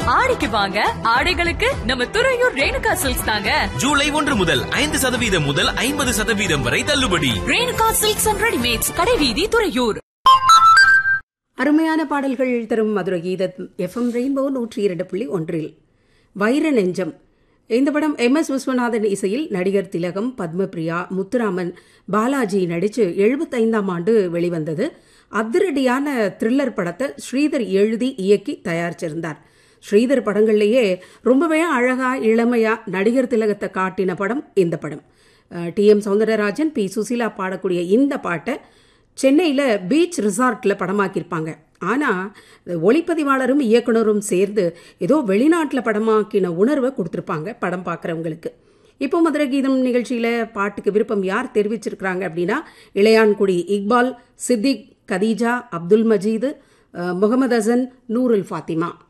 ஆடிக்கு வாங்க ஆடைகளுக்கு நம்ம துறையூர் ரேணுகா சில்க்ஸ் தாங்க ஜூலை ஒன்று முதல் ஐந்து சதவீதம் முதல் ஐம்பது சதவீதம் வரை தள்ளுபடி ரேணுகா சில்க்ஸ் அண்ட் ரெடிமேட்ஸ் கடைவீதி துறையூர் அருமையான பாடல்கள் தரும் மதுரை கீதம் எஃப்எம் ரெயின்போ நூற்றி இரண்டு புள்ளி ஒன்றில் வைர நெஞ்சம் இந்த படம் எம் எஸ் விஸ்வநாதன் இசையில் நடிகர் திலகம் பத்மபிரியா முத்துராமன் பாலாஜி நடித்து எழுபத்தைந்தாம் ஆண்டு வெளிவந்தது அதிரடியான த்ரில்லர் படத்தை ஸ்ரீதர் எழுதி இயக்கி தயாரிச்சிருந்தார் ஸ்ரீதர் படங்கள்லேயே ரொம்பவே அழகா இளமையா நடிகர் திலகத்தை காட்டின படம் இந்த படம் T M Soundararajan P Susheela பாடக்கூடிய இந்த பாட்டை சென்னையில் பீச் ரிசார்ட்டில் படமாக்கியிருப்பாங்க ஆனால் ஒளிப்பதிவாளரும் இயக்குனரும் சேர்ந்து ஏதோ வெளிநாட்டில் படமாக்கின உணர்வை கொடுத்துருப்பாங்க படம் பார்க்குறவங்களுக்கு இப்போ மதுரை கீதம் நிகழ்ச்சியில் பாட்டுக்கு விருப்பம் யார் தெரிவிச்சிருக்கிறாங்க அப்படின்னா இளையான்குடி இக்பால் சித்திக் கதீஜா அப்துல் மஜீது அஹ், முகமது ஹசன் நூருல் ஃபாத்திமா